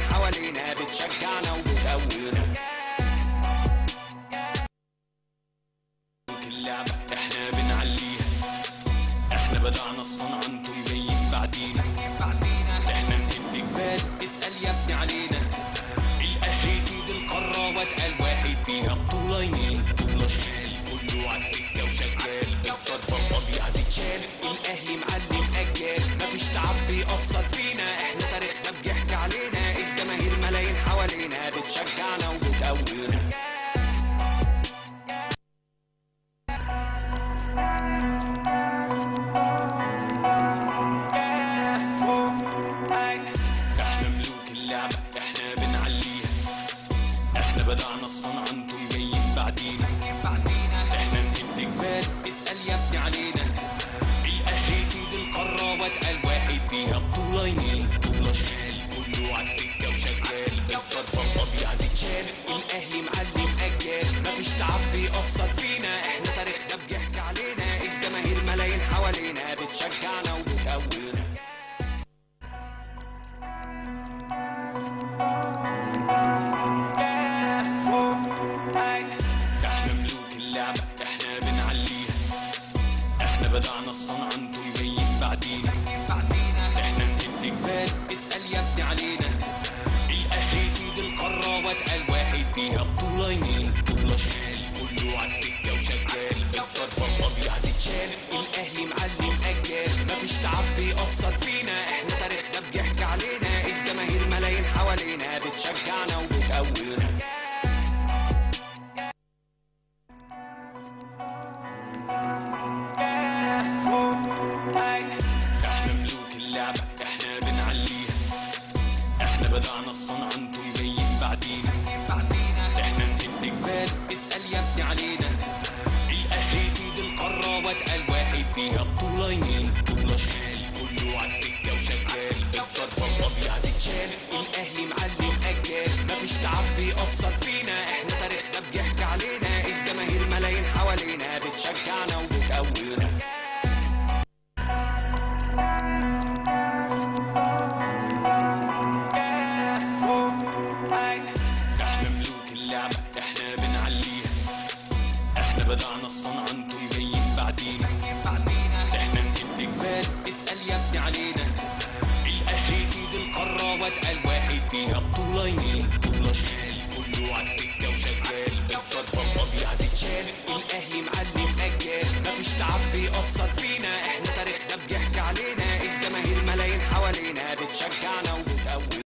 حوالينا بتشجعنا وبتقوينا اللعبة احنا بنعليها احنا بدعنا الصنعة انتم جايين بعدينا احنا نهد جبال اسأل يا ابني علينا الاهلي يزيد القارة واتقل واحد فيها بطولة يمين بطولة شمال كله عالسكة وشغال بتشرب الابيض هتتشال الاهلي معلم اجيال مفيش تعب بيأثر فينا احنا تاريخنا بيحكي علينا الجماهير ملايين حوالينا بتشجعنا وبتقوينا احنا ملوك اللعبة احنا بنعليها احنا بدعنا الصنعة انتم جايين بعدينا احنا نهد جبال اسأل يا ابني علينا الاهلي يزيد القارة واتقل واحد فيها بطولة يمين بطولة شمال كله عالسكة وشغال بتشرب الابيض هتتشال الاهلي معلم اجيال مفيش تعب بيأثر فينا احنا تاريخنا بيحكي علينا الجماهير ملايين حوالينا بتشجعنا وبتقوينا احنا ملوك اللعبة احنا بنعليها احنا بدعنا الصنعة انتم جايين بعدينا احنا نهد جبال اسأل يا ابني علينا الاهلي يزيد القارة واتقل واحد فيها بطولة يمين بطولة شمال كله عالسكة وشغال بتشرب الابيض هتتشال الاهلي معلم اجيال مفيش تعب بيأثر فينا احنا تاريخنا بيحكي علينا الجماهير ملايين حوالينا بتشجعنا وبتقوينا احنا ملوك اللعبة احنا بنعليها احنا بدعنا الصنعة انتم جايين بعدينا احنا نهد جبال اسأل يا ابني علينا الاهلي يزيد القارة واتقل واحد فيها بطولة يمين بطولة شمال كله عالسكة وشغال بتشرب الابيض هتتشال الاهلي معلم اجيال مفيش تعب بيأثر فينا احنا تاريخنا بيحكي علينا الجماهير ملايين حوالينا بتشجعنا وبتقوينا احنا ملوك اللعبة احنا بنعليها احنا بدعنا الصنعة انتم جايين بعدينا احنا نهد جبال اسأل يا ابني علينا الاهلي يزيد القارة واتقل واحد فيها بطولة يمين بطولة شمال كله عالسكة وشغال بتشرب الابيض هتتشال الاهلي معلم اجيال مفيش تعب بيأثر فينا احنا تاريخنا بيحكي علينا الجماهير ملايين حوالينا بتشجعنا وبتقوي